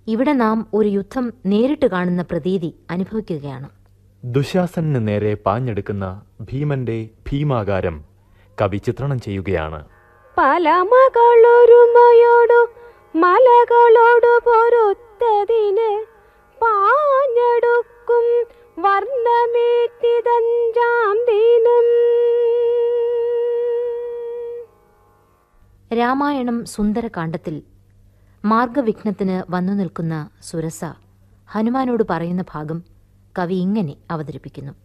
ഇവിടെ നാം ഒരു യുദ്ധം നേരിട്ട് കാണുന്ന പ്രതീതി അനുഭവിക്കുകയാണ് ദുശാസനു നേരെ പാഞ്ഞെടുക്കുന്ന ഭീമന്റെ ഭീമാകാരം കവി ചിത്രണം ചെയ്യുകയാണ് പല മകളൊരുമയോടു മലകളോടു പൊരുത്തതിന് പാഞ്ഞെടുക്കും വർണ്ണമേറ്റിതഞ്ചാം ദിനം രാമായണം സുന്ദരകാന്ഡത്തിൽ മാർഗവിഘ്നത്തിന് വന്നു നിൽക്കുന്ന സുരസ ഹനുമാനോട് പറയുന്ന ഭാഗം കവി ഇങ്ങനെ അവതരിപ്പിക്കുന്നു